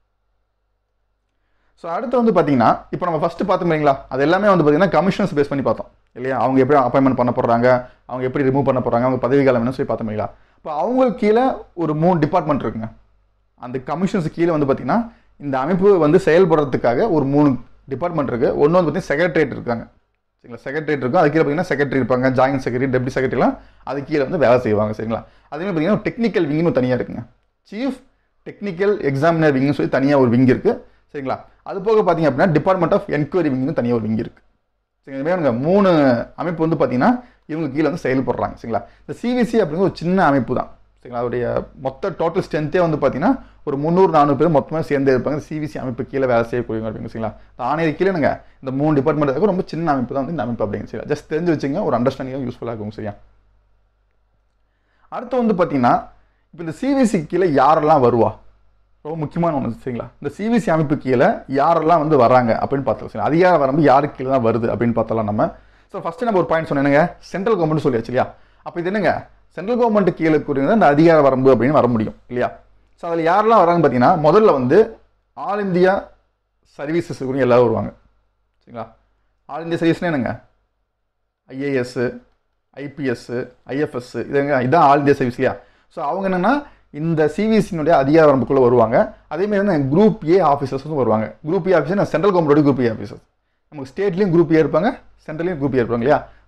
ஸோ அடுத்து வந்து பார்த்தீங்கன்னா இப்போ நம்ம ஃபஸ்ட்டு பார்த்தோம் இல்லைங்களா அது எல்லாமே வந்து பார்த்தீங்கன்னா கமிஷன்ஸ் பேஸ் பண்ணி பார்த்தோம் இல்லையா அவங்க எப்படி அப்பாயின்மெண்ட் பண்ண போடுறாங்க அவங்க எப்படி ரிமூவ் பண்ண போகிறாங்க அவங்க பதவி காலம் என்ன சொல்லி பார்த்தோம் இல்லைங்களா இப்போ அவங்களுக்கு கீழே ஒரு மூணு டிபார்ட்மெண்ட் இருக்குங்க அந்த கமிஷன்ஸ் கீழே வந்து பார்த்தீங்கன்னா இந்த அமைப்பு வந்து செயல்படுறதுக்காக ஒரு மூணு டிபார்ட்மெண்ட் இருக்குது ஒன்று வந்து பார்த்தீங்கன்னா செக்ரட்டரியேட் இருக்காங்க சரிங்களா செக்ரட்டரியேட் இருக்கும் அது கீழே பார்த்தீங்கன்னா செக்ரட்டரி இருப்பாங்க ஜாயின்ட் செக்ரட்டரி டெப்டி செக்ரட்டரிலாம் அது கீழே வந்து வேலை செய்வாங்க சரிங்களா அதே மாதிரி பார்த்தீங்கன்னா டெக்னிக்கல் விங்னு தனியாக இருக்குங்க சீஃப் டெக்னிக்கல் எக்ஸாமினர் விங்னு சொல்லி தனியாக ஒரு விங் இருக்குது சரிங்களா அது போக பார்த்தீங்க அப்படின்னா டிபார்ட்மெண்ட் ஆஃப் என்கொயரி விங்னு தனியாக ஒரு விங் இருக்குது சரிங்களா இந்த மாதிரி மூணு அமைப்பு வந்து பார்த்தீங்கன்னா இவங்க கீழே வந்து செயல்படுறாங்க சரிங்களா இந்த சிவிசி அப்படிங்கிற ஒரு சின்ன அமைப்பு தான் சரிங்களா அதோடைய மொத்த டோட்டல் ஸ்ட்ரென்த்தே வந்து பார்த்தீங்கன்னா ஒரு முந்நூறு நானூறு பேர் மொத்தமாக சேர்ந்தே இருப்பாங்க சிவிசி அமைப்பு கீழே வேலை செய்யக்கூடியவங்க அப்படிங்க சரிங்களா இந்த ஆணையர் கீழே என்னங்க இந்த மூணு டிபார்ட்மெண்ட் இருக்கும் ரொம்ப சின்ன அமைப்பு தான் வந்து இந்த அமைப்பு அப்படிங்க சரிங்களா ஜஸ்ட் தெரிஞ்சு வச்சுங்க ஒரு அண்டர்ஸ்டாண்டிங் யூஸ்ஃபுல்லாக இருக்கும் சரியா அடுத்து வந்து பார்த்தீங்கன்னா இப்போ இந்த சிவிசி கீழே யாரெல்லாம் வருவா ரொம்ப முக்கியமான ஒன்று சரிங்களா இந்த சிவிசி அமைப்பு கீழே யாரெல்லாம் வந்து வராங்க அப்படின்னு பார்த்தோம் சரி அதிகார வரம்பு யாருக்கு கீழே தான் வருது அப்படின்னு பார்த்தலாம் நம்ம ஸோ ஃபஸ்ட்டு நம்ம ஒரு பாயிண்ட் சொன்னேங்க சென்ட்ரல் கவர்மெண்ட் சொல்லியாச்சு இல்லையா அப்போ இது என்னங்க சென்ட்ரல் கவர்மெண்ட் கீழே கூறியது அந்த அதிகார வரம்பு அப்படின்னு வர முடியும் இல்லையா ஸோ அதில் யாரெல்லாம் வராங்க பார்த்தீங்கன்னா முதல்ல வந்து ஆல் இந்தியா சர்வீசஸ் கூட எல்லாரும் வருவாங்க சரிங்களா ஆல் இந்தியா சர்வீஸ்னா என்னங்க ஐஏஎஸ்ஸு ஐபிஎஸ்ஸு ஐஎஃப்எஸ்ஸு இதுங்க இதான் ஆல் இந்தியா சர்வீஸ் இல்லையா ஸோ அவங்க என்னென்னா இந்த சிவிசியினுடைய அதிகார வரம்புக்குள்ளே வருவாங்க அதேமாதிரி வந்து குரூப் ஏ ஆஃபீஸர்ஸும் வருவாங்க குரூப் ஏ ஆஃபீஸர் சென்ட்ரல் கவர்மெண்டோட குரூப் ஏ ஆஃபீஸர் நமக்கு ஸ்டேட்லேயும் குரூப் ஏ இருப்பாங்க சென்ட்ரலையும் குரூப் ஏ இருப்பாங்க இல்லையா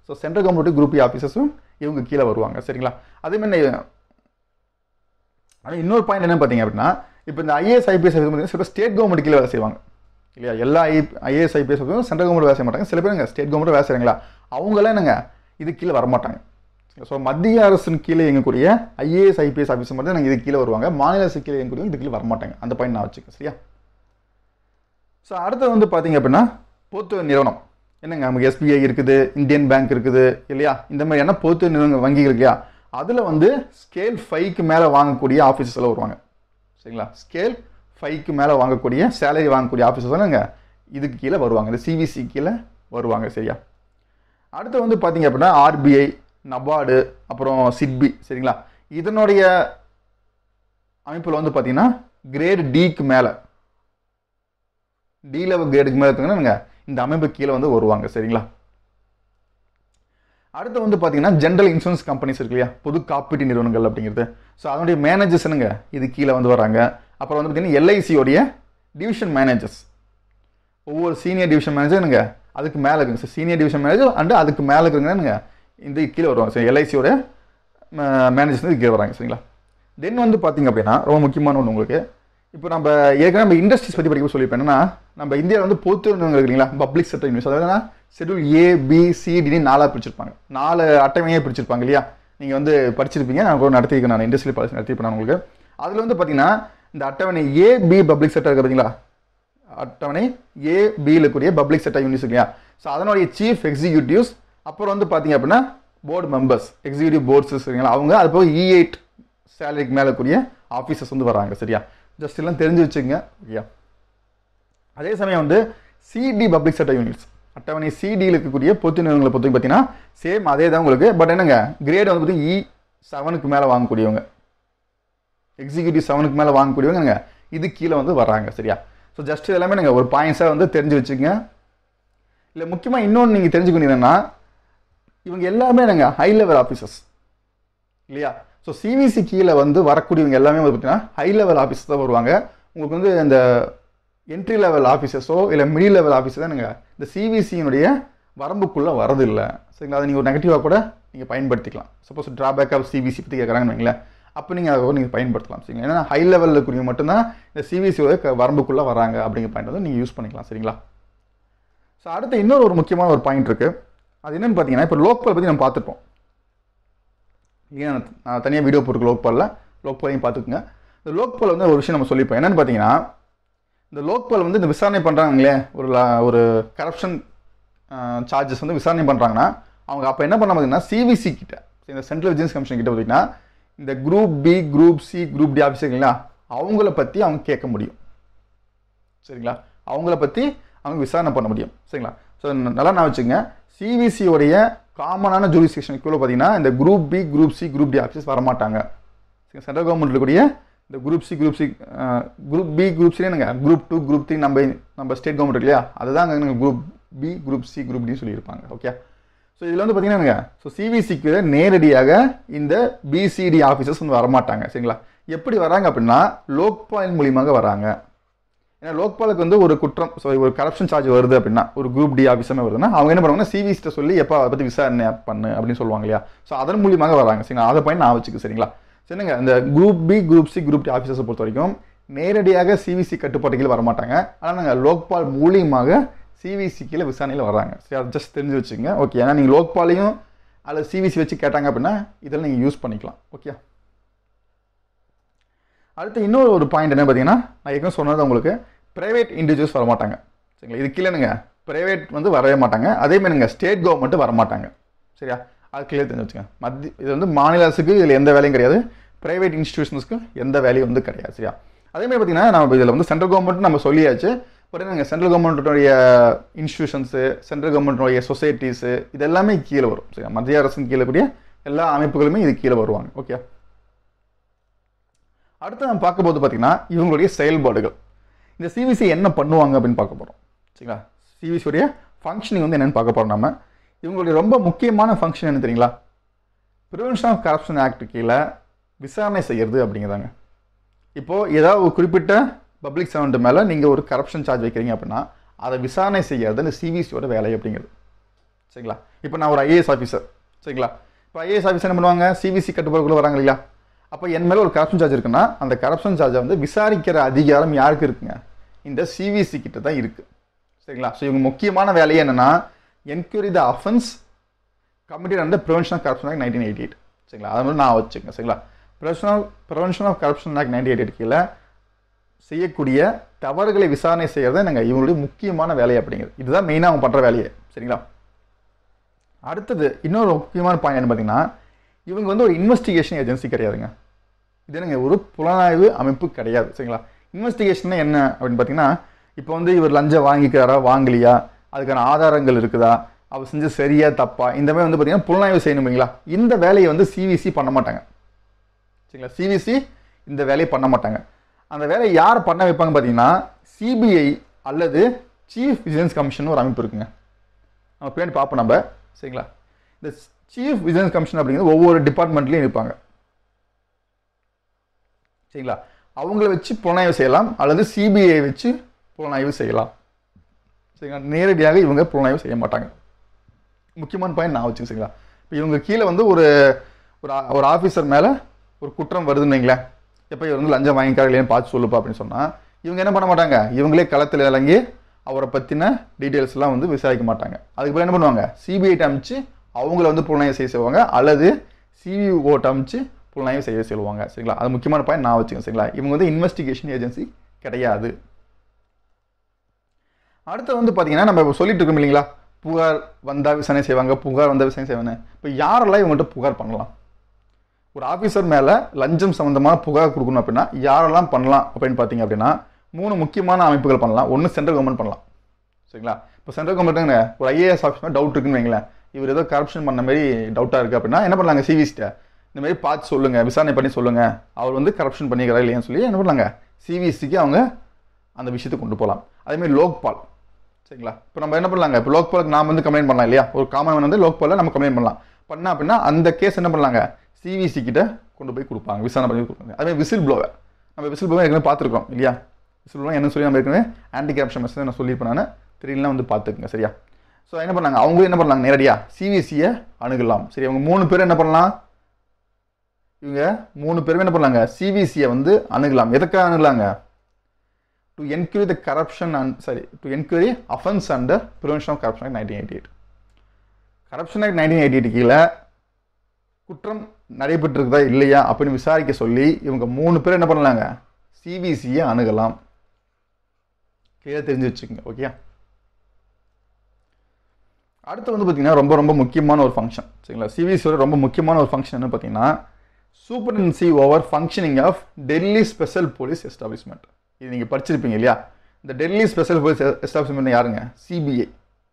so central government group E ஆஃபீஸர்ஸும் இவங்க கீழே வருவாங்க சரிங்களா அதே மாதிரி ஆனால் இன்னொரு பாயிண்ட் என்ன பார்த்தீங்க அப்படின்னா இப்போ இந்த ஐஏஎஸ் ஐபிஎஸ் பார்த்தீங்கன்னா சில ஸ்டேட் கவர்மெண்ட் கீழே வேலை செய்வாங்க இல்லையா எல்லா I IAS IPS central government வேலை செய்ய மாட்டாங்க சில பேர் ஸ்டேட் கவர்மெண்ட் வேலை செய்கிறாங்களா அவங்களாம் என்னங்க இது கீழே வரமாட்டாங்க ஸோ மத்திய அரசின் கீழே இயங்கக்கூடிய ஐஏஎஸ் ஐபிஎஸ் ஆஃபீஸர் மட்டும் நாங்கள் இது கீழே வருவாங்க மாநில அரசு கீழே இயங்கக்கூடிய இது கீழே வரமாட்டாங்க அந்த பாயிண்ட் நான் வச்சுக்கேன் சரியா ஸோ அடுத்தது வந்து பார்த்தீங்க அப்படின்னா பொது நிறுவனம் என்னங்க நமக்கு எஸ்பிஐ இருக்குது இந்தியன் பேங்க் இருக்குது இல்லையா இந்த மாதிரியான பொது நிறுவன வங்கிகள் இல்லையா அதில் வந்து ஸ்கேல் ஃபைவ்க்கு மேலே வாங்கக்கூடிய ஆஃபீஸர்ஸ் எல்லாம் வருவாங்க சரிங்களா ஸ்கேல் ஃபைவ்க்கு மேலே வாங்கக்கூடிய சேலரி வாங்கக்கூடிய ஆஃபீஸர்ஸ் எல்லாம் இங்க இதுக்கு கீழே வருவாங்க இந்த சிவிசி கீழே வருவாங்க சரியா அடுத்து வந்து பார்த்தீங்க அப்படின்னா ஆர்பிஐ நபார்டு அப்புறம் சிட்பி சரிங்களா இதனுடைய அமைப்பில் வந்து பார்த்தீங்கன்னா கிரேட் டிக்கு மேலே டி லெவல் கிரேடுக்கு மேலே இருக்குங்கன்னா இந்த அமைப்பு கீழே வந்து வருவாங்க சரிங்களா அடுத்து வந்து பார்த்தீங்கன்னா ஜென்ரல் இன்சூரன்ஸ் கம்பெனிஸ் இருக்கு இல்லையா பொது காப்பீட்டு நிறுவனங்கள் அப்படிங்கிறது ஸோ அதனுடைய மேனேஜர்ஸ் என்னங்க இது கீழே வந்து வராங்க அப்புறம் வந்து பார்த்தீங்கன்னா எல்ஐசியோடைய டிவிஷன் மேனேஜர்ஸ் ஒவ்வொரு சீனியர் டிவிஷன் மேனேஜருங்க அதுக்கு மேலே இருக்குங்க sir senior division manager and அதுக்கு மேலே இருக்குங்க இந்த கீழே வருவாங்க சார் எல்ஐசியோட மேனேஜர்ஸ் வந்து கீழே வராங்க சரிங்களா தென் வந்து பார்த்தீங்க அப்படின்னா ரொம்ப முக்கியமான ஒன்று உங்களுக்கு இப்போ நம்ம ஏற்கனவே நம்ம இண்டஸ்ட்ரீஸ் பற்றி படிக்க சொல்லியிருப்பேன் என்னன்னா நம்ம இந்தியாவில் வந்து பொது நிறுவனங்கள் இல்லைங்களா பப்ளிக் செக்டர் யூனிவர்ஸ் அதாவது ஷெடியூல் ஏ பி சிடினு நாலாக பிரிச்சிருப்பாங்க நாலு அட்டமையாக பிரிச்சிருப்பாங்க இல்லையா நீங்கள் வந்து படிச்சிருப்பீங்க நான் கூட நடத்திருக்கேன் நான் இண்டஸ்ட்ரியல் பாலிசி நடத்திருப்பேன் நான் உங்களுக்கு அதில் வந்து பார்த்தீங்கன்னா இந்த அட்டவணை ஏ பி பப்ளிக் செக்டர் இருக்கு பார்த்தீங்களா அட்டவணை ஏ பியில் இருக்கக்கூடிய பப்ளிக் செக்டர் யூனிட்ஸ் இல்லையா ஸோ அதனுடைய சீஃப் எக்ஸிக்யூட்டிவ்ஸ் அப்புறம் வந்து பார்த்தீங்க அப்படின்னா போர்டு மெம்பர்ஸ் எக்ஸிக்யூட்டிவ் போர்ட்ஸ் சரிங்களா அவங்க அது போக இ எயிட் சேலரிக்கு மேலே கூடிய ஆஃபீஸர்ஸ் வந்து வராங்க சரியா ஜஸ்ட் எல்லாம் தெரிஞ்சு வச்சுங்க ஓகேயா அதே சமயம் வந்து சிடி பப்ளிக் செக்டர் யூனிட்ஸ் அட்டவணை சிடியில் இருக்கக்கூடிய பொது நிறுவனங்களை பொறுத்து பார்த்தீங்கன்னா சேம் அதே தான் உங்களுக்கு பட் என்னங்க கிரேட் வந்து பார்த்தீங்கன்னா இ செவனுக்கு மேலே வாங்கக்கூடியவங்க எக்ஸிக்யூட்டிவ் செவனுக்கு மேலே வாங்கக்கூடியவங்க இது கீழே வந்து வர்றாங்க சரியா ஸோ ஜஸ்ட் எல்லாமே நீங்கள் ஒரு பாயிண்ட்ஸாக வந்து தெரிஞ்சு வச்சுங்க இல்லை முக்கியமாக இன்னொன்று நீங்கள் தெரிஞ்சுக்கணுன்னா இவங்க எல்லாமே நாங்கள் ஹை லெவல் ஆஃபீஸர்ஸ் இல்லையா ஸோ சிவிசி கீழே வந்து வரக்கூடியவங்க எல்லாமே வந்து பார்த்தீங்கன்னா ஹை லெவல் ஆஃபீஸர் தான் வருவாங்க உங்களுக்கு வந்து இந்த என்ட்ரி லெவல் ஆஃபீஸர்ஸோ இல்லை மிடில் லெவல் ஆஃபீஸர் தான் நீங்கள் இந்த சிவிசியினுடைய வரம்புக்குள்ளே வரதில்லை சரிங்களா அதை நீங்கள் ஒரு நெகட்டிவாக கூட நீங்கள் பயன்படுத்திக்கலாம் சப்போஸ் ட்ராபேக் ஆஃப் சிவிசி பற்றி கேட்குறாங்கன்னு வைங்களேன் அப்போ நீங்கள் அதை நீங்கள் பயன்படுத்தலாம் சரிங்களா ஏன்னா ஹை லெவலில் இருக்கக்கூடிய மட்டும்தான் இந்த சிவிசியோட க வரம்புக்குள்ளே வராங்க அப்படிங்கிற பாயிண்ட் வந்து நீங்கள் யூஸ் பண்ணிக்கலாம் சரிங்களா ஸோ அடுத்து இன்னொரு ஒரு முக்கியமான ஒரு பாயிண்ட் இருக்குது அது என்னென்னு பார்த்தீங்கன்னா இப்போ லோக்கல் பற்றி நம்ம பார்த்துருப்போம் ஏன் நான் தனியாக வீடியோ போட்டுருக்கு லோக்பாலில் லோக்பாலையும் பார்த்துக்குங்க இந்த லோக்பால் வந்து ஒரு விஷயம் நம்ம சொல்லிப்போம் என்னென்னு பார்த்தீங்கன்னா இந்த லோக்பால் வந்து இந்த விசாரணை பண்ணுறாங்களே ஒரு ஒரு கரப்ஷன் சார்ஜஸ் வந்து விசாரணை பண்ணுறாங்கன்னா அவங்க அப்போ என்ன பண்ண பார்த்தீங்கன்னா சிவிசி கிட்ட இந்த சென்ட்ரல் விஜிலன்ஸ் கமிஷன் கிட்ட பார்த்தீங்கன்னா இந்த group B group C group D officer இல்லைங்களா அவங்கள பற்றி அவங்க கேட்க முடியும் சரிங்களா அவங்கள பற்றி அவங்க விசாரணை பண்ண முடியும் சரிங்களா ஸோ நல்லா நான் வச்சுங்க சிவிசியோடைய காமனான ஜூரிஸ்டிக்ஷன் கீழே பார்த்தீங்கன்னா இந்த group B group C group D officers வரமாட்டாங்க சென்ட்ரல் கவர்மெண்ட் இருக்கக்கூடிய இந்த group C group C group B group C என்னங்க குரூப் டூ குரூப் த்ரீ நம்ம நம்ம ஸ்டேட் கவர்மெண்ட் இல்லையா அதுதான் அங்கே group B group C group D சொல்லியிருப்பாங்க ஓகே ஸோ இதில் வந்து பார்த்தீங்கன்னா ஸோ சிவிசிக்கு நேரடியாக இந்த பிசிடி ஆஃபீஸர்ஸ் வந்து வரமாட்டாங்க சரிங்களா எப்படி வராங்க அப்படின்னா லோக்பால் மூலியமாக வராங்க ஏன்னா லோக்பாலுக்கு வந்து ஒரு குற்றம் ஸோ ஒரு கரப்ஷன் சார்ஜ் வருது அப்படின்னா ஒரு குரூப் டி ஆஃபீஸமே வருதுன்னா அவங்க என்ன பண்ணுவாங்கன்னா சிவிசிட்ட சொல்லி எப்போ அதை பற்றி விசாரணை பண்ணு அப்படின்னு சொல்லுவாங்க இல்லையா ஸோ அதன் மூலியமாக வராங்க சரிங்களா அதை பாயிண்ட் நான் வச்சுக்க சரிங்களா சரிங்க இந்த group B group C group D ஆஃபீஸர்ஸை பொறுத்த வரைக்கும் நேரடியாக சிவிசி கட்டுப்பாட்டுகள் வரமாட்டாங்க ஆனால் நாங்கள் லோக்பால் மூலியமாக சிவிசி கீழே விசாரணையில் வராங்க சரி அதை ஜஸ்ட் தெரிஞ்சு வச்சுங்க ஓகே ஏன்னா நீங்கள் லோக்பாலையும் அதில் சிவிசி வச்சு கேட்டாங்க அப்படின்னா இதெல்லாம் நீங்கள் யூஸ் பண்ணிக்கலாம் ஓகே அடுத்து இன்னொரு ஒரு பாயிண்ட் என்ன பார்த்தீங்கன்னா நான் ஏற்கனவே சொன்னது உங்களுக்கு ப்ரைவேட் இண்டிவிஜுவல்ஸ் வரமாட்டாங்க சரிங்களா இது கீழேனுங்க ப்ரைவேட் வந்து வரவே மாட்டாங்க அதே மாதிரிங்க ஸ்டேட் கவர்மெண்ட்டு வரமாட்டாங்க சரியா அது கிளியர் தெரிஞ்சு வச்சுங்க மத்திய இது வந்து மாநில அரசுக்கு இதில் எந்த வேலையும் கிடையாது ப்ரைவேட் இன்ஸ்டியூஷன்ஸ்க்கு எந்த வேலையும் வந்து கிடையாது சரியா அதே மாதிரி பார்த்தீங்கன்னா நம்ம இதில் வந்து சென்ட்ரல் கவர்மெண்ட் நம்ம சொல்லியாச்சு பட் நாங்கள் சென்ட்ரல் கவர்மெண்ட்டுடைய இன்ஸ்டியூஷன்ஸு சென்ட்ரல் கவர்மெண்ட்டுடைய சொசைட்டிஸு இது எல்லாமே கீழே வரும் சரியா மத்திய அரசின் கீழே கூடிய எல்லா அமைப்புகளுமே இது கீழே வருவாங்க ஓகே அடுத்து நம்ம பார்க்கும்போது பார்த்தீங்கன்னா இவங்களுடைய செயல்பாடுகள் இந்த சிவிசி என்ன பண்ணுவாங்க அப்படின்னு பார்க்க போகிறோம் சரிங்களா சிவிசியோடைய ஃபங்க்ஷனிங் வந்து என்னென்னு பார்க்க போகிறோம் நம்ம இவங்களுடைய ரொம்ப முக்கியமான ஃபங்க்ஷன் என்ன தெரியுங்களா ப்ரிவென்ஷன் ஆஃப் கரப்ஷன் ஆக்ட் கீழே விசாரணை செய்கிறது அப்படிங்கிறாங்க இப்போது ஏதாவது ஒரு குறிப்பிட்ட பப்ளிக் சர்வெண்ட் மேலே நீங்கள் ஒரு கரப்ஷன் சார்ஜ் வைக்கிறீங்க அப்படின்னா அதை விசாரணை செய்யறது இந்த சிவிசியோட வேலை அப்படிங்கிறது சரிங்களா இப்போ நான் ஒரு ஐஏஎஸ் ஆஃபீஸர் சரிங்களா இப்போ ஐஏஎஸ் ஆஃபீஸர் என்ன பண்ணுவாங்க சிபிசி கட்டுப்பாடுக்குள்ளே வராங்க இல்லையா அப்போ என் மேலே ஒரு கரப்ஷன் சார்ஜ் இருக்குன்னா அந்த கரப்ஷன் சார்ஜை வந்து விசாரிக்கிற அதிகாரம் யாருக்கு இருக்குங்க இந்த சிவிசி கிட்ட தான் இருக்குது சரிங்களா ஸோ இவங்க முக்கியமான வேலையே என்னென்னா enquiry the offence committed under prevention of corruption act nineteen eighty eight சரிங்களா அதை வந்து நான் வச்சுக்கேன் சரிங்களா prevention of prevention of corruption act nineteen eighty eight கீழே செய்யக்கூடிய தவறுகளை விசாரணை செய்கிறது நாங்கள் இவங்களுடைய முக்கியமான வேலை அப்படிங்கிறது இதுதான் மெயினாக அவங்க பண்ணுற வேலையே சரிங்களா அடுத்தது இன்னொரு முக்கியமான பாயிண்ட் என்ன பார்த்தீங்கன்னா இவங்க வந்து ஒரு இன்வெஸ்டிகேஷன் ஏஜென்சி கிடையாதுங்க இது என்னங்க ஒரு புலனாய்வு அமைப்பு கிடையாது சரிங்களா இன்வெஸ்டிகேஷன் என்ன அப்படின்னு பார்த்தீங்கன்னா இப்போ வந்து இவர் லஞ்சம் வாங்கிக்கிறாரா வாங்கலையா அதுக்கான ஆதாரங்கள் இருக்குதா அவர் செஞ்சு சரியா தப்பா இந்த மாதிரி வந்து பார்த்தீங்கன்னா புலனாய்வு செய்யணும் இல்லைங்களா இந்த வேலையை வந்து சிவிசி பண்ண மாட்டாங்க சரிங்களா சிவிசி இந்த வேலையை பண்ண மாட்டாங்க அந்த வேலையை யார் பண்ண வைப்பாங்க பார்த்தீங்கன்னா சிபிஐ அல்லது சீஃப் விஜிலன்ஸ் கமிஷன் ஒரு அமைப்பு இருக்குங்க நம்ம பின்னாடி பார்ப்போம் நம்ம சரிங்களா இந்த சீஃப் விஜிலன்ஸ் கமிஷன் அப்படிங்கிறது ஒவ்வொரு டிபார்ட்மெண்ட்லேயும் இருப்பாங்க சரிங்களா அவங்கள வச்சு புலனாய்வு செய்யலாம் அல்லது சிபிஐ வச்சு புலனாய்வு செய்யலாம் சரிங்களா நேரடியாக இவங்க புலனாய்வு செய்ய மாட்டாங்க முக்கியமான பாயிண்ட் நான் வச்சுங்க சரிங்களா இப்போ இவங்க கீழே வந்து ஒரு ஒரு ஆ- ஒரு ஆஃபீஸர் மேலே ஒரு குற்றம் வருதுன்னு வைங்களேன் எப்போ இவர் வந்து லஞ்சம் வாங்கிக்காரு இல்லையான்னு பார்த்து சொல்லுப்பா அப்படின்னு சொன்னால் இவங்க என்ன பண்ண மாட்டாங்க இவங்களே களத்தில் இறங்கி அவரை பற்றின டீட்டெயில்ஸ்லாம் வந்து விசாரிக்க மாட்டாங்க அதுக்கு பிறகு என்ன பண்ணுவாங்க சிபிஐட்ட அமிச்சு அவங்கள வந்து புலனாய்வு செய்ய சொல்லுவாங்க அல்லது சிவிஓட்ட அமிச்சு புலனாய்வு செய்ய சொல்லுவாங்க சரிங்களா அது முக்கியமான பாயிண்ட் நான் வச்சுக்கேன் சரிங்களா இவங்க வந்து இன்வெஸ்டிகேஷன் ஏஜென்சி கிடையாது அடுத்து வந்து பார்த்தீங்கன்னா நம்ம இப்ப சொல்லிட்டு இருக்கோம் இல்லைங்களா புகார் வந்தால் விசாரணை செய்வாங்க புகார் வந்தால் விசாரணை செய்வாங்க இப்போ யாரெல்லாம் இவங்கள்ட்ட புகார் பண்ணலாம் ஒரு ஆஃபீஸர் மேலே லஞ்சம் சம்மந்தமான புகார் கொடுக்கணும் அப்படின்னா யாரெல்லாம் பண்ணலாம் அப்படின்னு பார்த்தீங்க அப்படின்னா மூணு முக்கியமான அமைப்புகள் பண்ணலாம் ஒன்று சென்ட்ரல் கவர்மெண்ட் பண்ணலாம் சரிங்களா இப்போ சென்ட்ரல் கவர்மெண்ட்டுங்க ஒரு ஐஏஎஸ் ஆஃபீஸர் டவுட் இருக்குன்னு வைங்களேன் இவர் ஏதோ கரப்ஷன் பண்ண மாதிரி டவுட்டாக இருக்குது அப்படின்னா என்ன பண்ணலாங்க சிவிஸ்ட்டை இந்த மாதிரி பார்த்து சொல்லுங்கள் விசாரணை பண்ணி சொல்லுங்கள் அவர் வந்து கரப்ஷன் பண்ணிக்கிறாரா இல்லையான்னு சொல்லி என்ன பண்ணலாங்க சிவிசிக்கு அவங்க அந்த விஷயத்தை கொண்டு போகலாம் அதேமாதிரி லோக்பால் சரிங்களா இப்போ நம்ம என்ன பண்ணலாங்க இப்போ லோக்பாலுக்கு நாம வந்து கம்ப்ளைண்ட் பண்ணலாம் இல்லையா ஒரு காமன் வந்து லோக்பாலில் நம்ம கம்ப்ளைண்ட் பண்ணலாம் பண்ணா அப்படின்னா அந்த கேஸ் என்ன பண்ணலாங்க சிவிசி கிட்ட கொண்டு போய் கொடுப்பாங்க விசாரணை பண்ணி கொடுப்பாங்க அதே விசில் ப்ளோவர் நம்ம விசில் ப்ளோவர் ஏற்கனவே பார்த்துருக்கோம் இல்லையா விசில் ப்ளோவர் என்ன சொல்லி நம்ம ஏற்கனவே ஆன்டி கரப்ஷன் மெசேஜ் நான் சொல்லியிருப்பேன் நான் தெரியலாம் வந்து பார்த்துக்குங்க சரியா ஸோ என்ன பண்ணாங்க அவங்க என்ன பண்ணலாங்க நேரடியாக சிவிசியை அணுகலாம் சரி அவங்க மூணு பேர் என்ன பண்ணலாம் இவங்க மூணு பேருமே என்ன பண்ணலாங்க சிவிசியை வந்து அணுகலாம் எதுக்காக அணுகலாங்க to enquiry the corruption and sorry to enquiry offence under prevention of corruption act nineteen eighty eight corruption act nineteen eighty eight கீழே குற்றம் நடைபெற்றிருக்குதா இல்லையா அப்படின்னு விசாரிக்க சொல்லி இவங்க மூணு பேர் என்ன பண்ணலாங்க சிபிசியை அணுகலாம் கிளியராக தெரிஞ்சு வச்சுக்கோங்க ஓகே அடுத்து வந்து பார்த்தீங்கன்னா ரொம்ப ரொம்ப முக்கியமான ஒரு ஃபங்க்ஷன் சரிங்களா சிபிசியோட ரொம்ப முக்கியமான ஒரு ஃபங்க்ஷன் என்ன பார்த்தீங்கன்னா superintendence over functioning of Delhi special police establishment இது நீங்கள் படிச்சிருப்பீங்க இல்லையா இந்த டெல்லி ஸ்பெஷல் போலீஸ் எஸ்டாப்ளிஷ்மெண்ட் யாருங்க சிபிஐ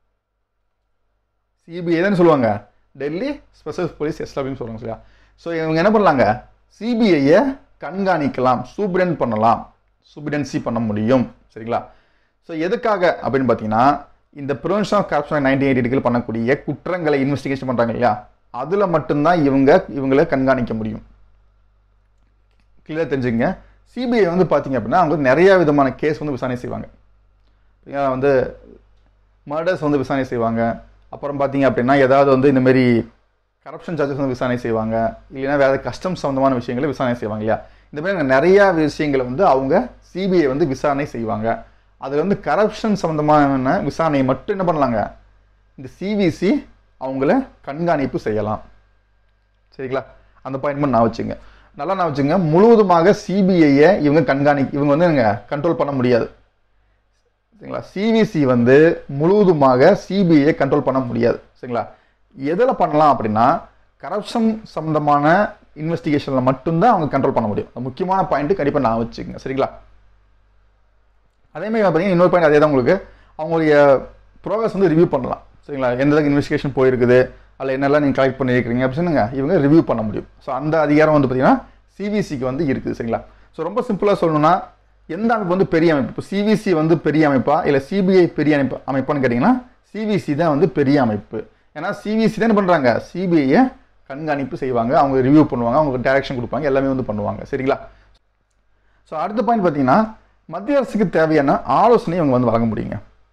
சிபிஐ தான் சொல்லுவாங்க டெல்லி ஸ்பெஷல் போலீஸ் எஸ்டாப்ளிஷ் சொல்லுவாங்க சரியா ஸோ இவங்க என்ன பண்ணலாங்க சிபிஐயை கண்காணிக்கலாம் சூப்பரண்ட் பண்ணலாம் சூப்பரன்சி பண்ண முடியும் சரிங்களா ஸோ எதுக்காக அப்படின்னு பார்த்தீங்கன்னா இந்த prevention of corruption nineteen eighty பண்ணக்கூடிய குற்றங்களை இன்வெஸ்டிகேஷன் பண்ணுறாங்க இல்லையா அதில் மட்டும்தான் இவங்க இவங்களை கண்காணிக்க முடியும் கிளியராக தெரிஞ்சுங்க சிபிஐ வந்து பார்த்தீங்க அப்படின்னா அவங்க நிறைய விதமான கேஸ் வந்து விசாரணை செய்வாங்க சரிங்களா? வந்து மர்டர்ஸ் வந்து விசாரணை செய்வாங்க அப்புறம் பார்த்தீங்க அப்படின்னா ஏதாவது வந்து இந்த மாதிரி கரப்ஷன் சார்ஜஸ் வந்து விசாரணை செய்வாங்க இல்லைன்னா வேறு கஸ்டம் சம்மந்தமான விஷயங்களை விசாரணை செய்வாங்க இல்லையா இந்த மாதிரி நிறையா விஷயங்களை வந்து அவங்க சிபிஐ வந்து விசாரணை செய்வாங்க அதில் வந்து கரப்ஷன் சம்மந்தமான விசாரணையை மட்டும் என்ன பண்ணலாங்க இந்த சிவிசி அவங்கள கண்காணிப்பு செய்யலாம் சரிங்களா அந்த பாயிண்ட் மட்டும் நான் வச்சுங்க நல்லா நான் வச்சுங்க முழுவதுமாக சிபிஐயை இவங்க கண்காணி இவங்க வந்து இவங்க கண்ட்ரோல் பண்ண முடியாது சரிங்களா சிவிசி வந்து முழுவதுமாக சிபிஐயை கண்ட்ரோல் பண்ண முடியாது சரிங்களா எதில் பண்ணலாம் அப்படின்னா கரப்ஷன் சம்மந்தமான இன்வெஸ்டிகேஷனில் மட்டும்தான் அவங்க கண்ட்ரோல் பண்ண முடியும் அது முக்கியமான பாயிண்ட் கண்டிப்பாக நான் வச்சுக்கோங்க சரிங்களா அதே மாதிரி பார்த்தீங்கன்னா இன்னொரு பாயிண்ட் அதே தான் உங்களுக்கு அவங்களுடைய ப்ரோக்ரஸ் வந்து ரிவ்யூ பண்ணலாம் சரிங்களா எந்த அளவுக்கு இன்வெஸ்டிகேஷன் போயிருக்குது அதில் என்னெல்லாம் நீங்கள் கலெக்ட் பண்ணியிருக்கிறீங்க அப்படின்னு இவங்க ரிவ்யூ பண்ண முடியும் ஸோ அந்த அதிகாரம் வந்து பார்த்தீங்கன்னா சிவிசிக்கு வந்து இருக்குது சரிங்களா ஸோ ரொம்ப சிம்பிளாக சொல்லணும்னா எந்த அமைப்பு வந்து பெரிய அமைப்பு இப்போ சிவிசி வந்து பெரிய அமைப்பா இல்லை சிபிஐ பெரிய அமைப்பு அமைப்பான்னு கேட்டிங்கன்னா சிவிசி தான் வந்து பெரிய அமைப்பு ஏன்னா சிவிசி தான் என்ன பண்ணுறாங்க சிபிஐயை கண்காணிப்பு செய்வாங்க அவங்க ரிவ்யூ பண்ணுவாங்க அவங்க டைரக்ஷன் கொடுப்பாங்க எல்லாமே வந்து பண்ணுவாங்க சரிங்களா ஸோ அடுத்த பாயிண்ட் பார்த்தீங்கன்னா மத்திய அரசுக்கு தேவையான ஆலோசனை இவங்க வந்து வழங்க முடியுங்க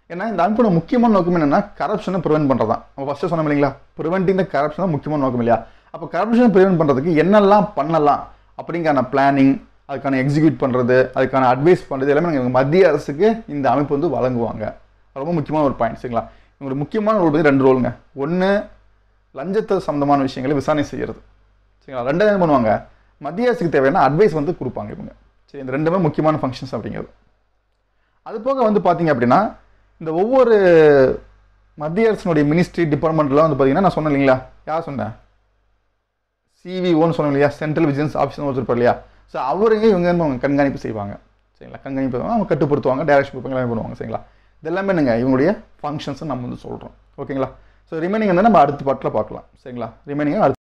ஏன்னா இந்த அமைப்போட முக்கியமான நோக்கம் என்னன்னா கரப்ஷனை ப்ரிவென்ட் பண்ணுறது தான் நம்ம ஃபஸ்ட்டு சொன்னோம் இல்லைங்களா ப்ரிவென்டிங் த கரப்ஷன் தான் முக்கியமான நோக்கம் இல்லையா அப்போ கரப்ஷனை ப்ரிவென்ட் பண்ணுறதுக்கு என்னெல்லாம் பண்ணலாம் அப்படிங்கான பிளானிங் அதுக்கான எக்ஸிக்யூட் பண்ணுறது அதுக்கான அட்வைஸ் பண்ணுறது எல்லாமே எங்கள் மத்திய அரசுக்கு இந்த அமைப்பு வந்து வழங்குவாங்க ரொம்ப முக்கியமான ஒரு பாயிண்ட் சரிங்களா இவங்களோட முக்கியமான ரோல் வந்து ரெண்டு ரோலுங்க ஒன்று லஞ்சத்தை சம்மந்தமான விஷயங்களை விசாரணை செய்கிறது சரிங்களா ரெண்டாவது என்ன பண்ணுவாங்க மத்திய அரசுக்கு தேவையான அட்வைஸ் வந்து கொடுப்பாங்க இவங்க சரி இந்த ரெண்டுமே முக்கியமான ஃபங்க்ஷன்ஸ் அப்படிங்கிறது அது போக வந்து பார்த்தீங்க அப்படின்னா இந்த ஒவ்வொரு மத்திய அரசினுடைய மினிஸ்ட்ரி டிபார்ட்மெண்ட்லாம் வந்து பார்த்தீங்கன்னா நான் சொன்னேன் இல்லைங்களா யார் சொன்னேன் சிவிஓன்னு சொன்னோம் இல்லையா சென்ட்ரல் விஜிலன்ஸ் ஆஃபீஸ்னு ஒருத்தர் இல்லையா ஸோ அவருங்க இவங்க வந்து அவங்க கண்காணிப்பு செய்வாங்க சரிங்களா கண்காணிப்பு செய்வாங்க, அவங்க கட்டுப்படுத்துவாங்க டைரக்ஷன் கொடுப்பாங்க எல்லாமே பண்ணுவாங்க சரிங்களா இதெல்லாமே என்னங்க இவங்களுடைய ஃபங்க்ஷன்ஸை நம்ம வந்து சொல்கிறோம் ஓகேங்களா ஸோ ரிமைனிங் வந்து நம்ம அடுத்த பாட்டில் பார்க்கலாம் சரிங்களா ரிமைனிங் அடுத்த